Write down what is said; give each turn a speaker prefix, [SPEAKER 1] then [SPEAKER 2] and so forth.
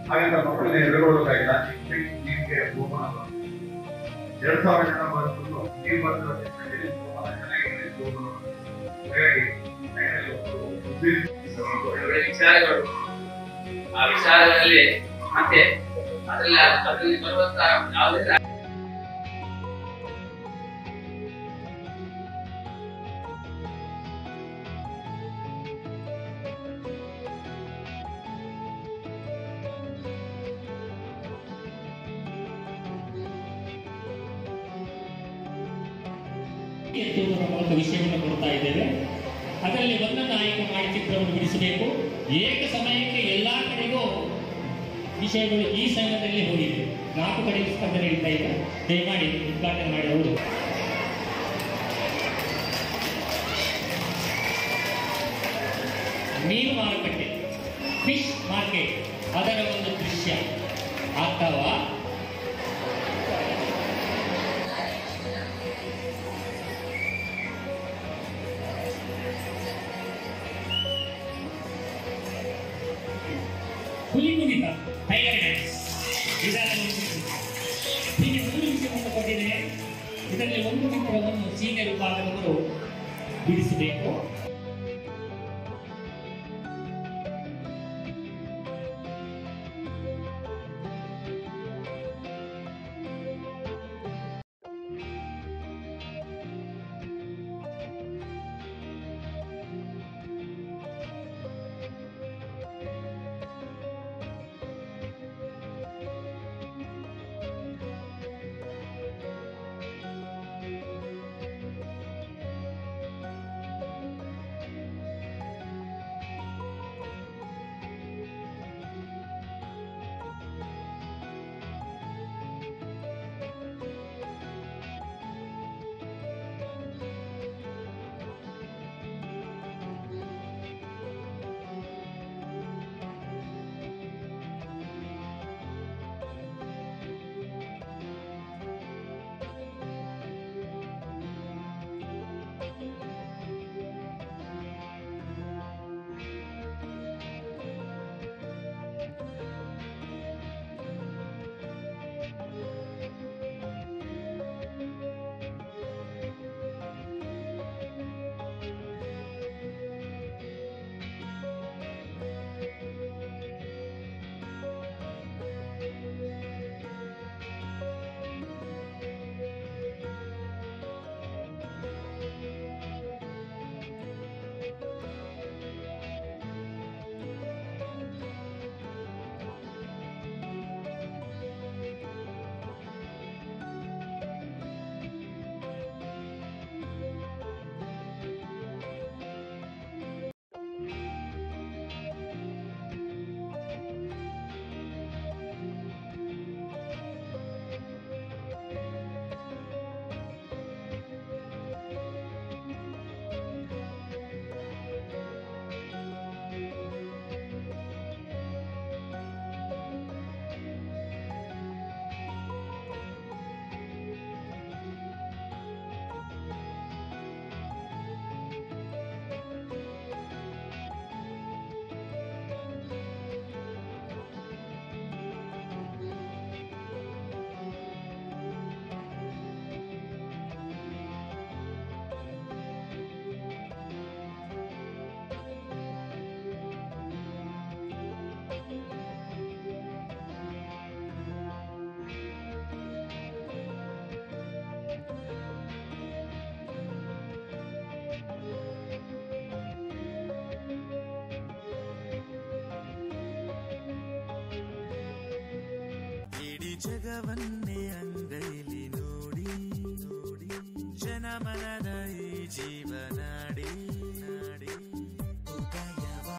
[SPEAKER 1] ಹಾಗಂತ ಮಕ್ಕಳನ್ನ ಎದುರುಗೊಳ್ಳೋದಾಗಿಲ್ಲ ನಿಮ್ಗೆ ಬಹುಮಾನ ಎರಡ್ ಸಾವಿರ ಜನ ಬಂದ್ರು ನೀವು ಬಂದ್ರು ಅಂತ ಹೇಳಿ ಬಹುಮಾನ ಚೆನ್ನಾಗಿದೆ ಬಹುಮಾನ. ಹಾಗಾಗಿ final ಒಬ್ಬರು
[SPEAKER 2] ಒಳ್ಳೆ ವಿಚಾರಗಳು ಆ ವಿಚಾರಗಳಲ್ಲಿ ಮತ್ತೆ ಅದರಲ್ಲಿ ಅದರಲ್ಲಿ ಬರುವಂತ ಯಾವುದೇ ರಾ-
[SPEAKER 3] ಎನ್ನುವುದರ ಮೂಲಕ ವಿಷಯವನ್ನು ಕೊಡ್ತಾ ಇದ್ದೇವೆ ಅದರಲ್ಲಿ ಒಂದನ್ನು ಆಯ್ಕೆ ಮಾಡಿ ಚಿತ್ರವನ್ನು ಬಿಡಿಸಬೇಕು ಏಕ ಸಮಯಕ್ಕೆ ಎಲ್ಲಾ ಕಡೆಗೂ ವಿಷಯಗಳು ಈ ಸಂಘದಲ್ಲಿ ಹೋಗಿದೆ ನಾಲ್ಕು ಕಡೆ ಸ್ಪರ್ಧೆ ನಡೀತಾ ಇದೆ ದಯಮಾಡಿ ಉದ್ಘಾಟನೆ ಮಾಡಿ ಅವರು ಮೀನು ಮಾರುಕಟ್ಟೆ ಫಿಶ್ ಮಾರ್ಕೆಟ್ ಅದರ ಒಂದು ದೃಶ್ಯ ಅಥವಾ ಹುಲಿ ಕುಣಿತ ಟೈಗರ್ ಡ್ಯಾನ್ಸ್ ಇದರ ಒಂದು ಹೀಗೆ ಮೂರು ವಿಷಯವನ್ನು ಕೊಟ್ಟಿದ್ದೇನೆ ಇದರಲ್ಲಿ ಒಂದು ಚಿತ್ರವನ್ನು ಸೀನಿಯರ್ ವಿಭಾಗದವರು ಬಿಡಿಸಬೇಕು
[SPEAKER 4] ಇಡೀ ಜಗವನ್ನೇ ಅಂಗೈಲಿ ನೋಡಿ ನೋಡಿ ಜನಮನದ ಈ ಜೀವನ